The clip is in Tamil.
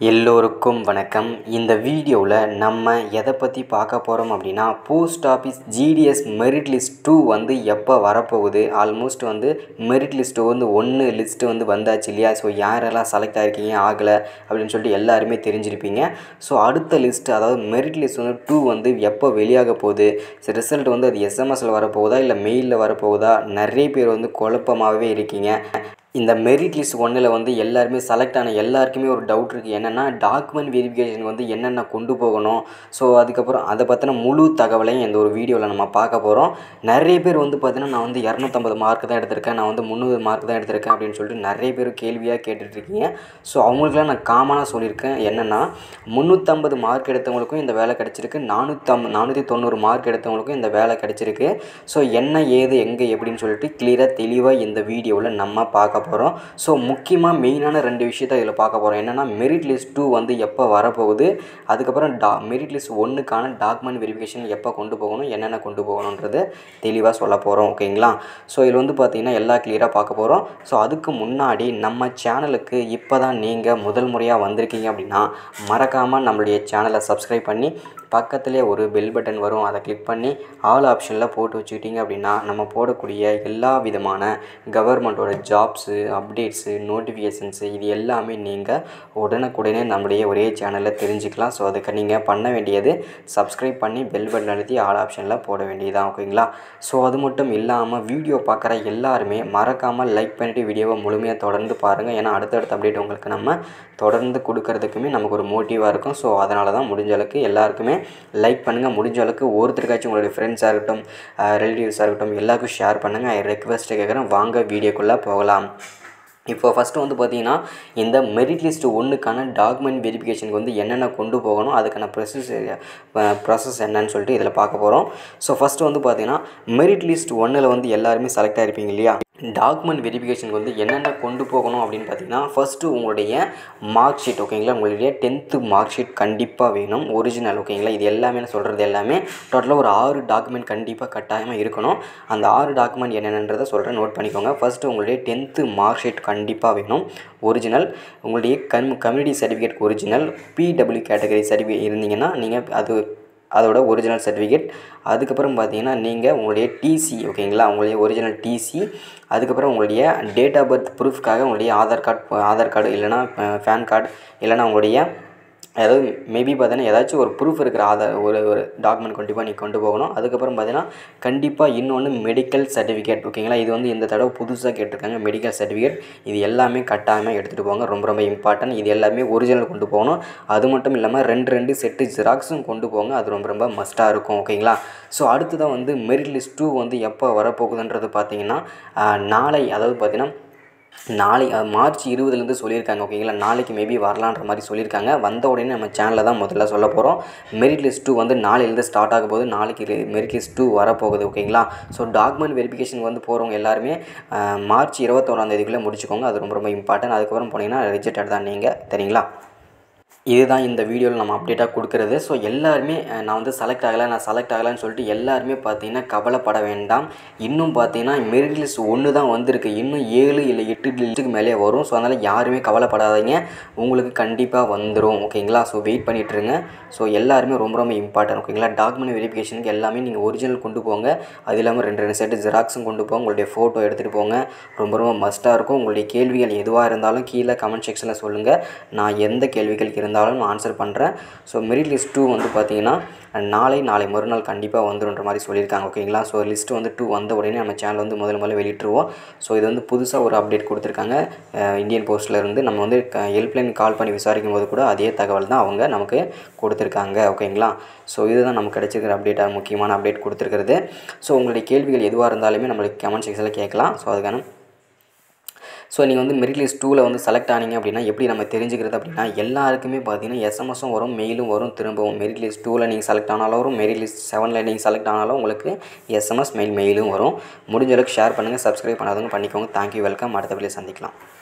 எல்லோருக்கும் வணக்கம் இந்த வீடியோவில் நம்ம எதை பற்றி பார்க்க போகிறோம் அப்படின்னா post office GDS merit list two வந்து எப்போ வரப்போகுது ஆல்மோஸ்ட் வந்து மெரிட் லிஸ்ட்டு வந்து ஒன்று லிஸ்ட்டு வந்து வந்தாச்சு இல்லையா ஸோ யாரெல்லாம் செலக்ட் ஆகிருக்கீங்க ஆகலை அப்படின்னு சொல்லிட்டு எல்லாருமே தெரிஞ்சிருப்பீங்க ஸோ அடுத்த லிஸ்ட்டு அதாவது மெரிட் லிஸ்ட் வந்து டூ வந்து எப்போ வெளியாக போகுது ரிசல்ட் வந்து அது எஸ்எம்எஸில் வரப்போகுதா இல்லை மெயிலில் வரப்போகுதா நிறைய பேர் வந்து குழப்பமாகவே இருக்கீங்க இந்த மெரிட் லிஸ்ட் ஒன்றில் வந்து எல்லாருமே செலக்ட் ஆன எல்லாருக்குமே ஒரு டவுட் இருக்குது என்னென்னா டாக்குமெண்ட் வெரிஃபிகேஷன் வந்து என்னென்ன கொண்டு போகணும் ஸோ அதுக்கப்புறம் அதை பற்றின முழு தகவலையும் இந்த ஒரு வீடியோவில் நம்ம பார்க்க போகிறோம் நிறைய பேர் வந்து பார்த்தீங்கன்னா நான் வந்து இரநூத்தம்பது மார்க் தான் எடுத்திருக்கேன் நான் வந்து முந்நூறு மார்க் தான் எடுத்திருக்கேன் அப்படின்னு சொல்லிட்டு நிறைய பேர் கேள்வியாக கேட்டுட்ருக்கீங்க ஸோ அவங்களுக்குலாம் நான் காமனாக சொல்லியிருக்கேன் என்னென்னா முந்நூற்றம்பது மார்க் எடுத்தவங்களுக்கும் இந்த வேலை கிடச்சிருக்கு நானூற்றம் நானூற்றி தொண்ணூறு மார்க் எடுத்தவங்களுக்கும் இந்த வேலை கிடச்சிருக்கு ஸோ என்ன ஏது எங்கே எப்படின்னு சொல்லிட்டு கிளியராக தெளிவாக இந்த வீடியோவில் நம்ம பார்க்க போகிறோம் ஸோ முக்கியமாக மெயினான ரெண்டு விஷயத்தை இதில் பார்க்க போகிறோம் என்னென்னா மெரிட் லிஸ்ட் டூ வந்து எப்போ வரப்போகுது அதுக்கப்புறம் டா மெரிட் லிஸ்ட் ஒன்றுக்கான டாக்குமெண்ட் வெரிஃபிகேஷன் எப்போ கொண்டு போகணும் என்னென்ன கொண்டு போகணுன்றது தெளிவாக சொல்ல போகிறோம் ஓகேங்களா ஸோ இதில் வந்து பார்த்தீங்கன்னா எல்லா கிளியராக பார்க்க போகிறோம் ஸோ அதுக்கு முன்னாடி நம்ம சேனலுக்கு இப்போ தான் நீங்கள் முதல் முறையாக வந்திருக்கீங்க அப்படின்னா மறக்காமல் நம்மளுடைய சேனலை சப்ஸ்கிரைப் பண்ணி பக்கத்துலேயே ஒரு பெல் பட்டன் வரும் அதை கிளிக் பண்ணி ஆல் ஆப்ஷனில் போட்டு வச்சுக்கிட்டீங்க அப்படின்னா நம்ம போடக்கூடிய எல்லா விதமான கவர்மெண்ட்டோட ஜாப்ஸு அப்டேட்ஸு நோட்டிஃபிகேஷன்ஸு இது எல்லாமே நீங்கள் உடனுக்குடனே நம்முடைய ஒரே சேனலில் தெரிஞ்சுக்கலாம் ஸோ அதுக்கு நீங்கள் பண்ண வேண்டியது சப்ஸ்கிரைப் பண்ணி பெல் பட்டன் அழுத்தி ஆல் ஆப்ஷனில் போட வேண்டியதான் ஓகேங்களா ஸோ அது மட்டும் இல்லாமல் வீடியோ பார்க்குற எல்லாருமே மறக்காமல் லைக் பண்ணிவிட்டு வீடியோவை முழுமையாக தொடர்ந்து பாருங்கள் ஏன்னா அடுத்தடுத்த அப்டேட் உங்களுக்கு நம்ம தொடர்ந்து கொடுக்கறதுக்குமே நமக்கு ஒரு மோட்டிவாக இருக்கும் ஸோ அதனால தான் முடிஞ்ச அளவுக்கு எல்லாருக்குமே லைக் பண்ணுங்கள் முடிஞ்ச அளவுக்கு ஒருத்தருக்காச்சும் உங்களுடைய ஃப்ரெண்ட்ஸாக இருக்கட்டும் ரிலேட்டிவ்ஸாக இருக்கட்டும் எல்லாருக்கும் ஷேர் பண்ணுங்கள் ரெக்வஸ்ட்டு கேட்குறேன் வாங்க வீடியோக்குள்ளே போகலாம் இப்போ ஃபஸ்ட்டு வந்து பார்த்தீங்கன்னா இந்த மெரிட் லிஸ்ட் ஒன்றுக்கான டாக்குமெண்ட் வெரிஃபிகேஷனுக்கு வந்து என்னென்ன கொண்டு போகணும் அதுக்கான ப்ரொசஸ் ப்ராசஸ் என்னன்னு சொல்லிட்டு இதில் பார்க்க போகிறோம் ஸோ ஃபஸ்ட்டு வந்து பார்த்தீங்கன்னா மெரிட் லிஸ்ட் ஒன்றில் வந்து எல்லாருமே செலக்ட் ஆகிருப்பீங்க இல்லையா டாக்குமெண்ட் வெரிஃபிகேஷனுக்கு வந்து என்னென்ன கொண்டு போகணும் அப்படின்னு பார்த்தீங்கன்னா ஃபஸ்ட்டு உங்களுடைய மார்க் ஷீட் ஓகேங்களா உங்களுடைய டென்த்து மார்க் ஷீட் கண்டிப்பாக வேணும் ஒரிஜினல் ஓகேங்களா இது எல்லாமே நான் சொல்கிறது எல்லாமே டோட்டலாக ஒரு ஆறு டாக்குமெண்ட் கண்டிப்பாக கட்டாயமாக இருக்கணும் அந்த ஆறு டாக்குமெண்ட் என்னென்னன்றதை சொல்கிறேன் நோட் பண்ணிக்கோங்க ஃபஸ்ட்டு உங்களுடைய டென்த்து மார்க் ஷீட் கண்டிப்பாக வேணும் ஒரிஜினல் உங்களுடைய com community certificate original PW category certificate இருந்தீங்கன்னா நீங்கள் அது அதோட ஒரிஜினல் சர்டிஃபிகேட் அதுக்கப்புறம் பார்த்தீங்கன்னா நீங்கள் உங்களுடைய டிசி ஓகேங்களா உங்களுடைய ஒரிஜினல் டிசி அதுக்கப்புறம் உங்களுடைய டேட் ஆஃப் பர்த் ப்ரூஃப்காக உங்களுடைய ஆதார் கார்டு ஆதார் கார்டு இல்லைனா பேன் கார்டு இல்லைனா உங்களுடைய அதாவது மேபி பார்த்தீங்கன்னா ஏதாச்சும் ஒரு ப்ரூஃப் இருக்கிற ஆதார் ஒரு ஒரு டாக்குமெண்ட் கண்டிப்பாக நீங்கள் கொண்டு போகணும் அதுக்கப்புறம் பார்த்தீங்கன்னா கண்டிப்பாக இன்னொன்று மெடிக்கல் சர்டிஃபிகேட் ஓகேங்களா இது வந்து இந்த தடவை புதுசாக கேட்டிருக்காங்க மெடிக்கல் சர்டிஃபிகேட் இது எல்லாமே கட்டாயமாக எடுத்துகிட்டு போங்க ரொம்ப ரொம்ப இம்பார்ட்டன்ட் இது எல்லாமே ஒரிஜினல் கொண்டு போகணும் அது மட்டும் இல்லாமல் ரெண்டு ரெண்டு செட்டு ஜெராக்ஸும் கொண்டு போங்க அது ரொம்ப ரொம்ப மஸ்ட்டாக இருக்கும் ஓகேங்களா ஸோ அடுத்ததான் வந்து மெரிட் லிஸ்ட் டூ வந்து எப்போ வரப்போகுதுன்றது பார்த்தீங்கன்னா நாளை அதாவது பார்த்தீங்கன்னா நாளை மார்ச் இருபதுலேருந்து சொல்லியிருக்காங்க ஓகேங்களா நாளைக்கு மேபி வரலான்ற மாதிரி சொல்லியிருக்காங்க வந்த உடனே நம்ம சேனலில் தான் முதல்ல சொல்ல போகிறோம் மெரிட் லிஸ்ட் டூ வந்து நாளையிலேருந்து ஸ்டார்ட் ஆக போது நாளைக்கு மெரிட் லிஸ்ட் டூ வரப்போகுது ஓகேங்களா ஸோ டாக்குமெண்ட் வெரிஃபிகேஷன் வந்து போகிறவங்க எல்லாருமே மார்ச் இருபத்தோராம் தேதிக்குள்ளே முடிச்சுக்கோங்க அது ரொம்ப ரொம்ப இம்பார்ட்டன்ட் அதுக்கப்புறம் போனீங்கன்னா ரிஜெக்டட் தான் நீங்கள் சரிங்களா இதுதான் இந்த வீடியோவில் நம்ம அப்டேட்டாக கொடுக்குறது ஸோ எல்லாருமே நான் வந்து செலக்ட் ஆகலை நான் செலக்ட் ஆகலைன்னு சொல்லிட்டு எல்லாருமே பார்த்தீங்கன்னா கவலைப்பட வேண்டாம் இன்னும் பார்த்தீங்கன்னா மெரிட் லிஸ்ட் ஒன்று தான் வந்திருக்கு இன்னும் ஏழு இல்லை எட்டு லிஸ்ட்டுக்கு மேலே வரும் ஸோ அதனால் யாருமே கவலைப்படாதீங்க உங்களுக்கு கண்டிப்பாக வந்துடும் ஓகேங்களா ஸோ வெயிட் பண்ணிட்டுருங்க ஸோ எல்லாருமே ரொம்ப ரொம்ப இம்பார்ட்டன்ட் ஓகேங்களா டாக்குமெண்ட் வெரிஃபிகேஷனுக்கு எல்லாமே நீங்கள் ஒரிஜினல் கொண்டு போங்க அது இல்லாமல் ரெண்டு ரெண்டு செட்டு ஜெராக்ஸும் கொண்டு போங்க உங்களுடைய ஃபோட்டோ எடுத்துகிட்டு போங்க ரொம்ப ரொம்ப மஸ்ட்டாக இருக்கும் உங்களுடைய கேள்விகள் எதுவாக இருந்தாலும் கீழே கமெண்ட் செக்ஷனில் சொல்லுங்கள் நான் எந்த கேள்விகள் இருந்தாலும் நான் ஆன்சர் பண்ணுறேன் ஸோ மெரிட் லிஸ்ட் டூ வந்து பார்த்தீங்கன்னா நாளை நாளை மறுநாள் கண்டிப்பாக வந்துடுன்ற மாதிரி சொல்லியிருக்காங்க ஓகேங்களா ஸோ லிஸ்ட்டு வந்து டூ வந்த உடனே நம்ம சேனல் வந்து முதல் முதல்ல வெளியிட்டுருவோம் ஸோ இது வந்து புதுசாக ஒரு அப்டேட் கொடுத்துருக்காங்க இந்தியன் போஸ்ட்லேருந்து நம்ம வந்து ஹெல்ப்லைன் கால் பண்ணி விசாரிக்கும் போது கூட அதே தகவல் தான் அவங்க நமக்கு கொடுத்துருக்காங்க ஓகேங்களா ஸோ இதுதான் நமக்கு கிடைச்சிருக்கிற அப்டேட்டாக முக்கியமான அப்டேட் கொடுத்துருக்கிறது ஸோ உங்களுடைய கேள்விகள் எதுவாக இருந்தாலுமே நம்மளுக்கு கமெண்ட் செக்ஷனில் கேட்கலாம் ஸோ அதுக்கான ஸோ நீங்கள் வந்து மெரிட் லிஸ்ட் டூவில் வந்து செலக்ட் ஆனீங்க அப்படின்னா எப்படி நம்ம தெரிஞ்சுக்கிறது அப்படின்னா எல்லாருக்குமே பார்த்தீங்கன்னா எஸ்எம்எஸும் வரும் மெயிலும் வரும் திரும்பவும் மெரிட் லிஸ்ட் டூவில் நீங்கள் செலக்ட் ஆனாலும் வரும் மெரிட் லிஸ்ட் செவனில் நீங்கள் செலக்ட் ஆனாலும் உங்களுக்கு எஸ்எம்எஸ் மெயில் மெயிலும் வரும் முடிஞ்ச அளவுக்கு ஷேர் பண்ணுங்கள் சப்ஸ்கிரைப் பண்ணாதவங்க பண்ணிக்கோங்க தேங்க்யூ வெல்கம் அடுத்த வீடியோ சந்திக்கலாம்